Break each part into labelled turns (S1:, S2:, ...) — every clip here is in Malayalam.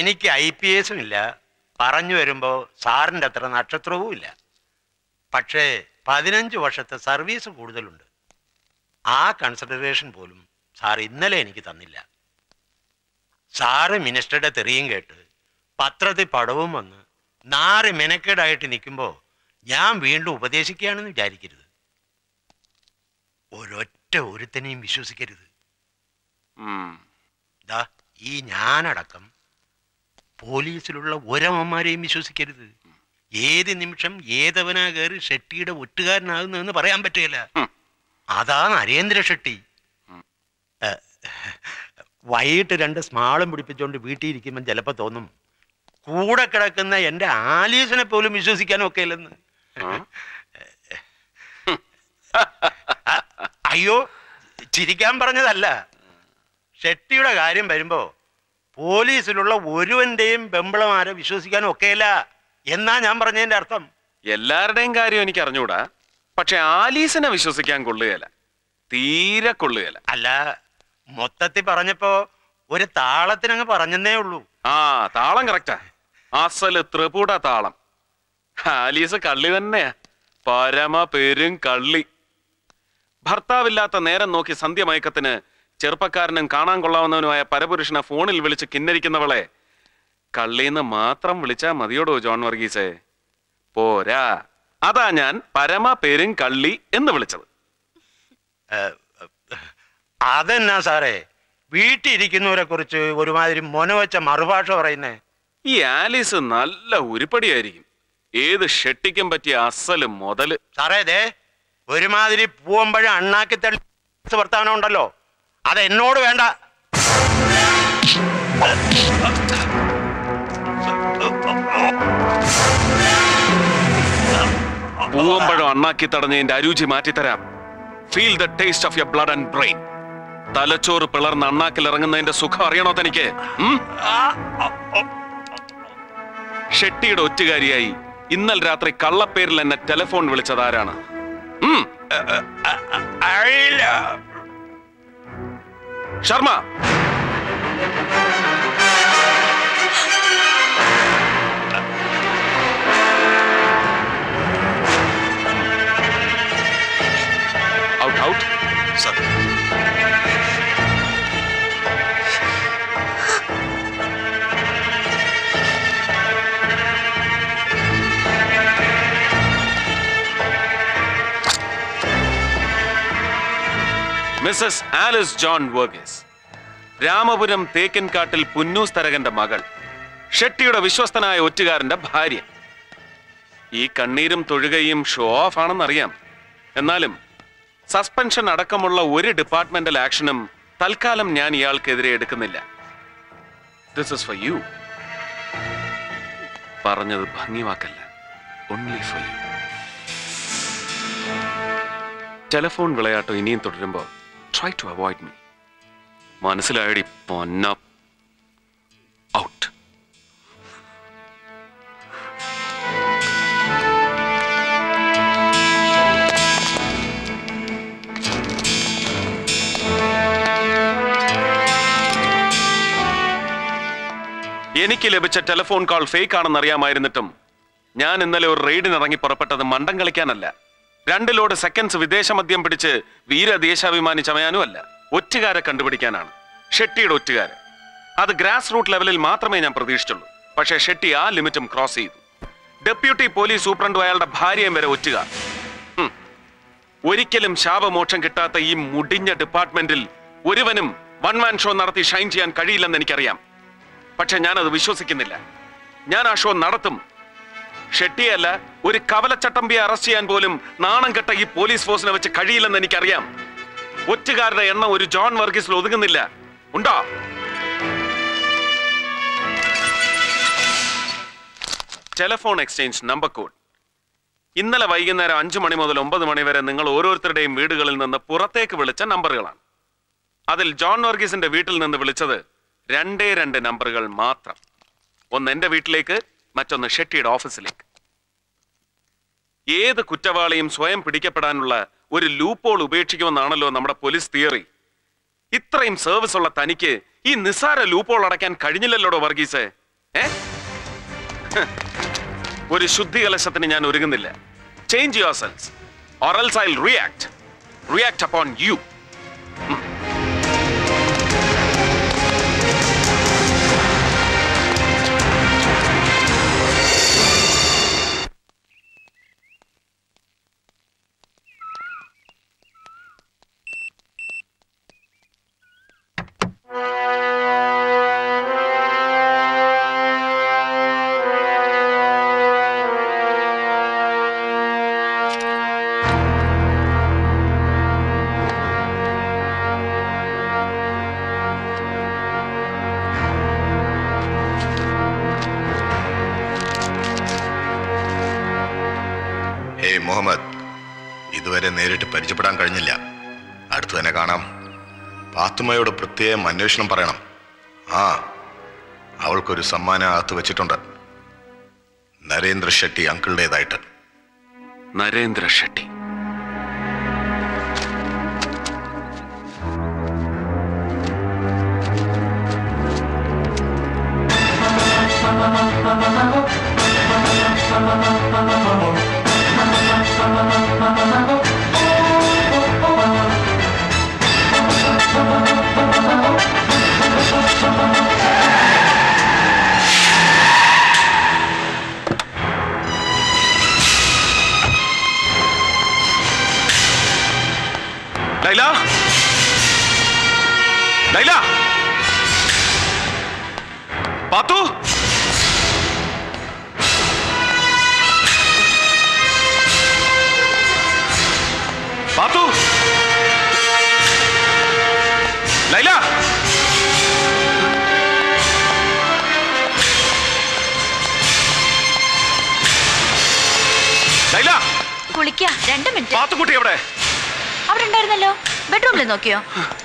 S1: എനിക്ക് ഐ പി എസും ഇല്ല പറഞ്ഞു വരുമ്പോൾ സാറിൻ്റെ അത്ര നക്ഷത്രവും ഇല്ല പക്ഷേ പതിനഞ്ച് വർഷത്തെ സർവീസ് കൂടുതലുണ്ട് ആ കൺസിഡറേഷൻ പോലും സാർ ഇന്നലെ എനിക്ക് തന്നില്ല സാറ് മിനിസ്റ്ററുടെ തെറിയും കേട്ട് പത്രത്തിൽ പടവും വന്ന് നാറ് മെനക്കേടായിട്ട് നിൽക്കുമ്പോൾ ഞാൻ വീണ്ടും ഉപദേശിക്കുകയാണെന്ന് വിചാരിക്കരുത് ഒരൊറ്റ ഒരുത്തനെയും വിശ്വസിക്കരുത്
S2: ഉം.
S1: ദാ ഈ ഞാനടക്കം പോലീസിലുള്ള ഒരമ്മമാരെയും വിശ്വസിക്കരുത് ഏത് നിമിഷം ഏതവനാ കയറി ഷെട്ടിയുടെ ഒറ്റുകാരനാകുന്നതെന്ന് പറയാൻ പറ്റുകയില്ല
S2: ഹും.
S1: അതാ നരേന്ദ്ര ഷെട്ടി ഏ, വൈകിട്ട് രണ്ട് സ്മാളും പിടിപ്പിച്ചുകൊണ്ട് വീട്ടിൽ ഇരിക്കുമ്പോൾ ചിലപ്പോൾ തോന്നും കൂടെ കിടക്കുന്ന എൻ്റെ ആലീസിനെ പോലും വിശ്വസിക്കാനും ഒക്കെ ഇല്ലെന്ന് അയ്യോ ചിരിക്കാൻ പറഞ്ഞതല്ല ഷെട്ടിയുടെ കാര്യം വരുമ്പോ പോലീസിലുള്ള ഒരുവന്റെയും ബെമ്പളമാരെ വിശ്വസിക്കാനും ഒക്കെയല്ല എന്നാ ഞാൻ പറഞ്ഞതിന്റെ അർത്ഥം
S2: എല്ലാവരുടെയും കാര്യം എനിക്ക് അറിഞ്ഞൂടാ പക്ഷെ ആലീസിനെ വിശ്വസിക്കാൻ കൊള്ളുകയില്ല തീരെ കൊള്ളുകയില്ല
S1: അല്ല മൊത്തത്തിൽ പറഞ്ഞപ്പോ ഒരു താളത്തിനങ്ങ് പറഞ്ഞെന്നേ ഉള്ളൂ
S2: ആ താളം കറക്റ്റാ അസല് ത്രിപുട താളം ആലീസ് കള്ളി തന്നെയാ പരമ പെരും കള്ളി ഭർത്താവില്ലാത്ത നേരം നോക്കി സന്ധ്യമയക്കത്തിന് ചെറുപ്പക്കാരനും കാണാൻ കൊള്ളാവുന്നവനുമായ പരപുരുഷനെ ഫോണിൽ വിളിച്ച് കിന്നരിക്കുന്നവളെ കള്ളീന്ന് മാത്രം വിളിച്ചാ മതിയോടോ ജോൺ വർഗീസേ പോരാ അതാ ഞാൻ പരമ പെരും കള്ളി എന്ന് വിളിച്ചത്
S1: അതെന്നാ സാറേ വീട്ടിൽ ഇരിക്കുന്നവരെ കുറിച്ച് ഒരുമാതിരി മൊനവച്ച മറുഭാഷ പറയുന്നേ
S2: ഈ ആലീസ് നല്ല ഉരുപ്പടിയായിരിക്കും ഏത് ഷെട്ടിക്കും പറ്റിയ അസല് മുതല്
S1: സാറേ ദേ ഒരുമാതിരി പൂവമ്പഴ അണ്ണാക്കി തള്ളി വർത്താനം ഉണ്ടല്ലോ അത് എന്നോട് വേണ്ട
S2: പൂവമ്പഴം അണ്ണാക്കി തടഞ്ഞതിന്റെ അരുചി മാറ്റിത്തരാം feel the taste of your blood and brain തലച്ചോറ് പിളർന്ന് അണ്ണാക്കിൽ ഇറങ്ങുന്നതിന്റെ സുഖം അറിയണോ തനിക്ക് ഉം? ഷെട്ടിയുടെ ഒറ്റുകാരിയായി ഇന്നൽ രാത്രി കള്ളപ്പേരിൽ എന്നെ ടെലിഫോൺ വിളിച്ചത് ആരാണ് ഉം.
S1: അറിയില്ല
S2: Sharma out out
S3: sir
S2: Mrs Alice John Varghese Ramapuram തേക്കിൻകാട്ടിൽ പുന്നൂസ് തരകന്റെ മകൾ ഷെട്ടിയുടെ വിശ്വസ്തനായ ഒറ്റുകാരന്റെ ഭാര്യ ഈ കണ്ണീരും തൊഴുകയും ഷോ ഓഫ് ആണെന്നറിയാം എന്നാലും സസ്പെൻഷൻ അടക്കമുള്ള ഒരു ഡിപ്പാർട്ട്മെന്റൽ ആക്ഷനും തൽക്കാലം ഞാൻ ഇയാൾക്കെതിരെ എടുക്കുന്നില്ല ദിസ് ഇസ് ഫോർ യു പറഞ്ഞത് ഭംഗിവാക്കല്ല ഓൺലി ഫോർ യു ടെലിഫോൺ വിളയാട്ടം ഇനിയും തുടരുമ്പോൾ ട്രൈ ടു അവോയ്ഡ് മീ മനസ്സിലായടി പൊന്ന ഔട്ട് എനിക്ക് ലഭിച്ച ടെലിഫോൺ കോൾ ഫേക്ക് ആണെന്ന് അറിയാമായിരുന്നിട്ടും ഞാൻ ഇന്നലെ ഒരു റെയ്ഡിന് ഇറങ്ങി പുറപ്പെട്ടത് മണ്ടം കളിക്കാനല്ല രണ്ട് ലോഡ് സെക്കൻഡ്സ് വിദേശ മദ്യം പിടിച്ച് വീരദേശാഭിമാനി ചമയാനുമല്ല ഒറ്റുകാരെ കണ്ടുപിടിക്കാനാണ് ഷെട്ടിയുടെ ഒറ്റുകാര് അത് ഗ്രാസ് റൂട്ട് ലെവലിൽ മാത്രമേ ഞാൻ പ്രതീക്ഷിച്ചുള്ളൂ പക്ഷേ ഷെട്ടി ആ ലിമിറ്റും ക്രോസ് ചെയ്തു ഡെപ്യൂട്ടി പോലീസ് സൂപ്രണ്ടും അയാളുടെ ഭാര്യയും വരെ ഒറ്റുകാർ ഹും. ഒരിക്കലും ശാപമോക്ഷം കിട്ടാത്ത ഈ മുടിഞ്ഞ ഡിപ്പാർട്ട്മെന്റിൽ ഒരുവനും വൺ മാൻ ഷോ നടത്തി ഷൈൻ ചെയ്യാൻ കഴിയില്ലെന്ന് എനിക്കറിയാം പക്ഷെ ഞാനത് വിശ്വസിക്കുന്നില്ല ഞാൻ ആ ഷോ നടത്തും ഷെട്ടിയല്ല ഒരു കവലച്ചട്ടമ്പിയെ അറസ്റ്റ് ചെയ്യാൻ പോലും നാണം കെട്ട ഈ പോലീസ് ഫോഴ്സിനെ വെച്ച് കഴിയില്ലെന്ന് എനിക്കറിയാം ഒറ്റുകാരുടെ എണ്ണം ഒരു ജോൺ വർഗീസിൽ ഒതുങ്ങുന്നില്ല ഉണ്ടോ ടെലിഫോൺ എക്സ്ചേഞ്ച് നമ്പർ കോഡ് ഇന്നലെ വൈകുന്നേരം അഞ്ചു മണി മുതൽ ഒമ്പത് മണി വരെ നിങ്ങൾ ഓരോരുത്തരുടെയും വീടുകളിൽ നിന്ന് പുറത്തേക്ക് വിളിച്ച നമ്പറുകളാണ് അതിൽ ജോൺ വർഗീസിന്റെ വീട്ടിൽ നിന്ന് വിളിച്ചത് രണ്ടേ രണ്ട് നമ്പറുകൾ മാത്രം ഒന്ന് എന്റെ വീട്ടിലേക്ക് മറ്റൊന്ന് ഷെട്ടിയുടെ ഓഫീസിലേക്ക് ഏത് കുറ്റവാളിയും സ്വയം പിടിക്കപ്പെടാനുള്ള ഒരു ലൂപ്പോൾ ഉപേക്ഷിക്കുമെന്നാണല്ലോ നമ്മുടെ പോലീസ് തിയറി ഇത്രയും സർവീസ് ഉള്ള തനിക്ക് ഈ നിസ്സാര ലൂപ്പോൾ അടയ്ക്കാൻ കഴിഞ്ഞില്ലല്ലോടോ വർഗീസേ ഏ ഹ്. ഒരു ശുദ്ധി കലശത്തിന് ഞാൻ ഒരുങ്ങുന്നില്ല change your self or else I react react upon you
S3: hey Muhammad ഇതുവരെ നേരിട്ട് പരിചയപ്പെടാൻ കഴിഞ്ഞില്ല അടുത്ത് തന്നെ കാണാം പാത്തുമ്മയോട് പ്രത്യേകം അന്വേഷണം പറയണം ആ അവൾക്കൊരു സമ്മാനം അകത്ത് വെച്ചിട്ടുണ്ട് നരേന്ദ്ര ഷെട്ടി അങ്കിളുടേതായിട്ട്
S2: നരേന്ദ്ര ഷെട്ടി ലൈല ലൈല പാത്തു പാത്തു ലൈല ലൈല
S4: കുളിക്ക രണ്ട് മിനിറ്റ്
S2: പാത്തുക്കുട്ടി എവിടെ
S4: അവിടെ ഉണ്ടായിരുന്നല്ലോ ബെഡ്റൂമിൽ നോക്കിയോ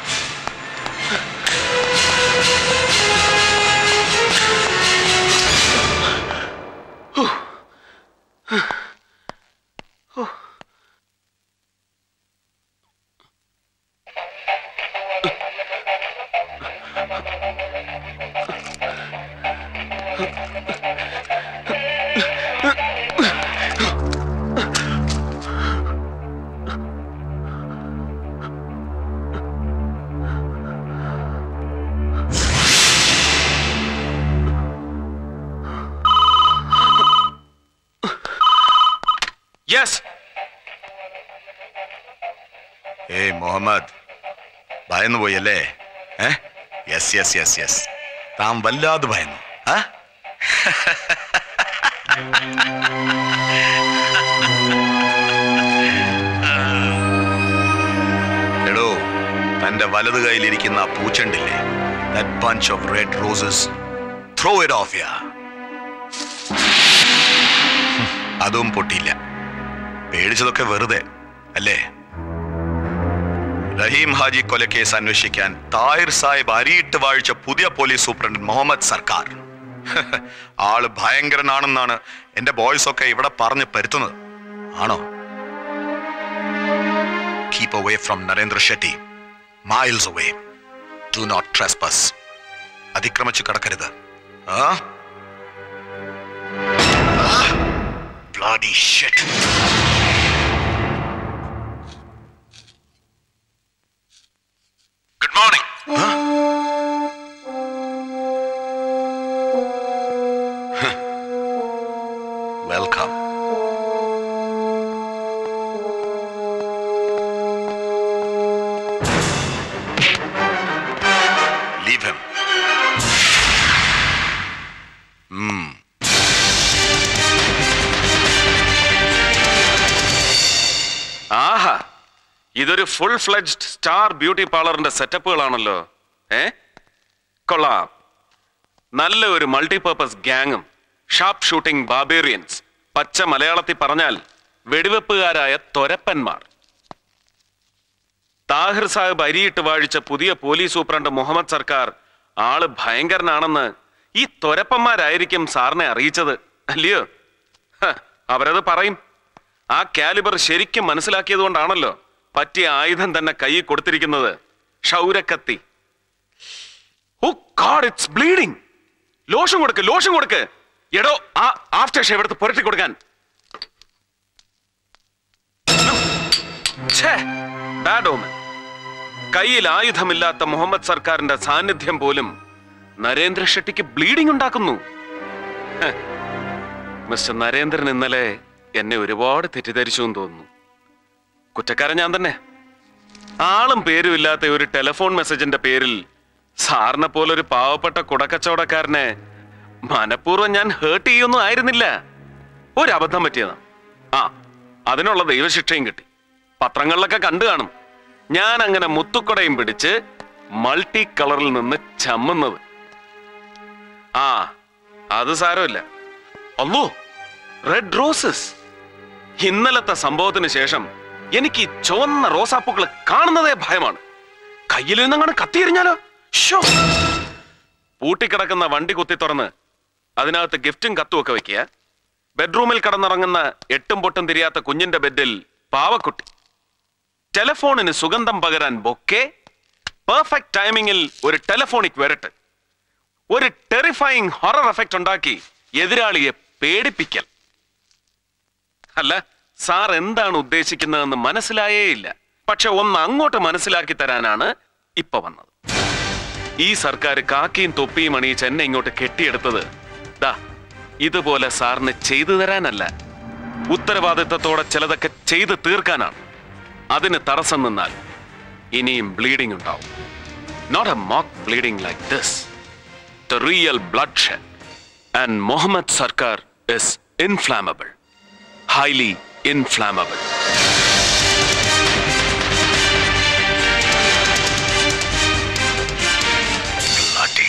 S2: യെസ്
S3: ഏയ് മുഹമ്മദ് ഭയന്നു പോയല്ലേ ഏ യെസ് യെസ് യെസ് യെസ് താൻ വല്ലാതെ ഭയന്നു ആ എടോ തന്റെ വലത് കയ്യിലിരിക്കുന്ന ആ പൂച്ചണ്ടില്ലേ that bunch of red roses throw it off yeah അതും പൊട്ടിയില്ല പേടിച്ചതൊക്കെ വെറുതെ അല്ലേ റഹീം ഹാജി കൊലക്കേസ് അന്വേഷിക്കാൻ താഹിർ സാഹിബ് അരിയിട്ട് വാഴിച്ച പുതിയ പോലീസ് സൂപ്രണ്ട് മുഹമ്മദ് സർക്കാർ ആള് ഭയങ്കരനാണെന്നാണ് എന്റെ ബോയ്സ് ഒക്കെ ഇവിടെ പറഞ്ഞ് പരുത്തുന്നത് ആണോ keep away from Narendra Shetty miles away do not trespass അതിക്രമിച്ചു കടക്കരുത് ആ Bloody shit. Good morning. Welcome. Leave him. Hmm.
S2: ആഹാ ഇതൊരു ഫുൾ ഫ്ലെഡ്ജ്ഡ് സ്റ്റാർ ബ്യൂട്ടി പാർലറിന്റെ സെറ്റപ്പുകളാണല്ലോ ഏ കൊള്ളാം നല്ല ഒരു മൾട്ടിപർപ്പസ് ഗ്യാങ്ങും ഷാർപ്പ് ഷൂട്ടിംഗ് ബാബേറിയൻസ് പച്ച മലയാളത്തിൽ പറഞ്ഞാൽ വെടിവെപ്പുകാരായ തൊരപ്പന്മാർ താഹിർ സാഹിബ് അരിയിട്ട് വാഴിച്ച പുതിയ പോലീസ് സൂപ്രണ്ട് മുഹമ്മദ് സർക്കാർ ആള് ഭയങ്കരനാണെന്ന് ഈ തൊരപ്പന്മാരായിരിക്കും സാറിനെ അറിയിച്ചത് അല്ലയോ ഹ, അവരത് പറയും ആ കാലിബർ ശരിക്കും മനസ്സിലാക്കിയത് കൊണ്ടാണല്ലോ പറ്റിയ ആയുധം തന്നെ കൈ കൊടുത്തിരിക്കുന്നത് ക്ഷൗരക്കത്തി oh god it's bleeding lotion കൊടുക്ക് ലോഷൻ കൊടുക്ക് എടോ ആ ആഫ്റ്റർ ഷേവ് എടുത്ത് പുരട്ടി കൊടുക്കാൻ ബാഡ് ഓമൻ കയ്യിൽ ആയുധമില്ലാത്ത മുഹമ്മദ് സർക്കാരിന്റെ സാന്നിധ്യം പോലും നരേന്ദ്ര ഷെട്ടിക്ക് ബ്ലീഡിംഗ് ഉണ്ടാക്കുന്നു ഹ്. മിസ്റ്റർ നരേന്ദ്രൻ ഇന്നലെ എന്നെ ഒരുപാട് തെറ്റിദ്ധരിച്ചു എന്ന് തോന്നുന്നു കുറ്റക്കാരൻ ഞാൻ തന്നെ ആളും പേരും ഇല്ലാത്ത ഒരു ടെലിഫോൺ മെസ്സേജിന്റെ പേരിൽ സാറിനെ പോലെ ഒരു പാവപ്പെട്ട കുടക്കച്ചവടക്കാരനെ മനഃപൂർവ്വം ഞാൻ ഹേർട്ട് ചെയ്യൊന്നും ആയിരുന്നില്ല ഒരു അബദ്ധം പറ്റിയതാ ആ അതിനുള്ള ദൈവശിക്ഷയും കിട്ടി പത്രങ്ങളിലൊക്കെ കണ്ടു കാണും ഞാൻ അങ്ങനെ മുത്തുക്കുടയും പിടിച്ച് മൾട്ടി കളറിൽ നിന്ന് ചമ്മുന്നത് ആ അത് സാരമില്ല അല്ലോ റെഡ് റോസസ് ഇന്നലത്തെ സംഭവത്തിന് ശേഷം എനിക്ക് ഈ ചുവന്ന റോസാപ്പൂക്കൾ കാണുന്നതേ ഭയമാണ് കയ്യിൽ നിന്നങ്ങനെ കത്തിയെറിഞ്ഞാലോ ഷോ പൂട്ടിക്കിടക്കുന്ന വണ്ടി കുത്തി തുറന്ന് അതിനകത്ത് ഗിഫ്റ്റും കത്തും ഒക്കെ വെക്കുക ബെഡ്റൂമിൽ കടന്നിറങ്ങുന്ന എട്ടും പൊട്ടും തിരിയാത്ത കുഞ്ഞിന്റെ ബെഡിൽ പാവക്കുട്ടി ടെലഫോണിന് സുഗന്ധം പകരാൻ ബൊക്കെ പെർഫെക്റ്റ് ടൈമിങ്ങിൽ ഒരു ടെലഫോണിക് വരട്ട് ഒരു ടെറിഫൈങ് ഹൊറർ എഫക്റ്റ് ഉണ്ടാക്കി എതിരാളിയെ പേടിപ്പിക്കൽ അല്ല സാർ എന്താണ് ഉദ്ദേശിക്കുന്നതെന്ന് മനസ്സിലായേ ഇല്ല പക്ഷെ ഒന്ന് അങ്ങോട്ട് മനസ്സിലാക്കി തരാനാണ് ഇപ്പൊ വന്നത് ഈ സർക്കാർ കാക്കിയും തൊപ്പിയും അണിയിച്ച് എന്നെ ഇങ്ങോട്ട് കെട്ടിയെടുത്തത് ദാ ഇതുപോലെ സാറിന് ചെയ്തു തരാനല്ല ഉത്തരവാദിത്തത്തോടെ ചിലതൊക്കെ ചെയ്തു തീർക്കാനാണ് അതിന് തടസ്സം നിന്നാൽ ഇനിയും ബ്ലീഡിംഗ് ഉണ്ടാവും not a mock bleeding like this the real blood shed and Muhammad Sarkar is inflammable highly inflammable.